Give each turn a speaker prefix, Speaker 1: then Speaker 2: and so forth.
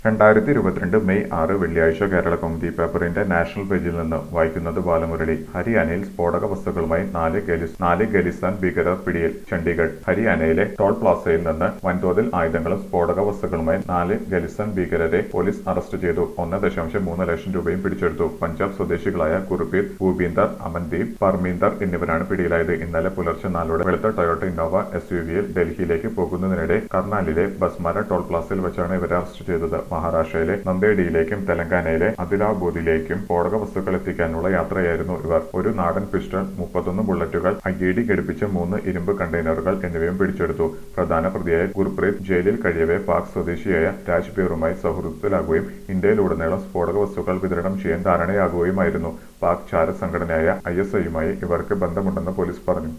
Speaker 1: രണ്ടായിരത്തി ഇരുപത്തിരണ്ട് മെയ് ആറ് വെള്ളിയാഴ്ച കേരള കൗമുദി പേപ്പറിന്റെ നാഷണൽ പേജിൽ നിന്ന് വായിക്കുന്നത് ബാലമുരളി ഹരിയാനയിൽ സ്ഫോടക വസ്തുക്കളുമായി നാല് ഖലിസ് നാല് ഖലിസ്ഥാൻ ഭീകരർ പിടിയിൽ ചണ്ഡീഗഡ് ഹരിയാനയിലെ ടോൾ പ്ലാസയിൽ നിന്ന് വൻതോതിൽ ആയുധങ്ങളും സ്ഫോടക വസ്തുക്കളുമായി നാല് ഖലിസ്ഥാൻ ഭീകരരെ പോലീസ് അറസ്റ്റ് ചെയ്തു ഒന്ന് ദശാംശം മൂന്ന് ലക്ഷം രൂപയും പിടിച്ചെടുത്തു പഞ്ചാബ് സ്വദേശികളായ കുറുപ്പീർ ഭൂപീന്ദർ അമൻദീപ് പർമീന്ദർ എന്നിവരാണ് പിടിയിലായത് ഇന്നലെ പുലർച്ചെ നാലോടെ വെളുത്ത ടൊയോട്ട ഇന്നോവ എസ് യു വിയിൽ ഡൽഹിയിലേക്ക് പോകുന്നതിനിടെ കർണാലിലെ ബസ്മാര ടോൾ പ്ലാസയിൽ വെച്ചാണ് ഇവരെ അറസ്റ്റ് ചെയ്തത് മഹാരാഷ്ട്രയിലെ നന്ദേഡിയിലേക്കും തെലങ്കാനയിലെ അദിലാബാദിലേക്കും സ്ഫോടക വസ്തുക്കൾ എത്തിക്കാനുള്ള യാത്രയായിരുന്നു ഇവർ ഒരു നാടൻ പിസ്റ്റൾ മുപ്പത്തൊന്ന് ബുള്ളറ്റുകൾ ഐ ഇ ഡി ഘടിപ്പിച്ച മൂന്ന് ഇരുമ്പ് കണ്ടെയ്നറുകൾ എന്നിവയും പിടിച്ചെടുത്തു പ്രധാന പ്രതിയായ ഗുർപ്രീത് ജയിലിൽ കഴിയവെ പാക് സ്വദേശിയായ രാജ് ബീറുമായി സൗഹൃദത്തിലാകുകയും ഇന്ത്യയിലുടനീളം സ്ഫോടക വസ്തുക്കൾ വിതരണം ചെയ്യാൻ ധാരണയാകുകയുമായിരുന്നു പാക് ചാര സംഘടനയായ ഐ എസ് ഐയുമായി ഇവർക്ക് ബന്ധമുണ്ടെന്ന് പോലീസ് പറഞ്ഞു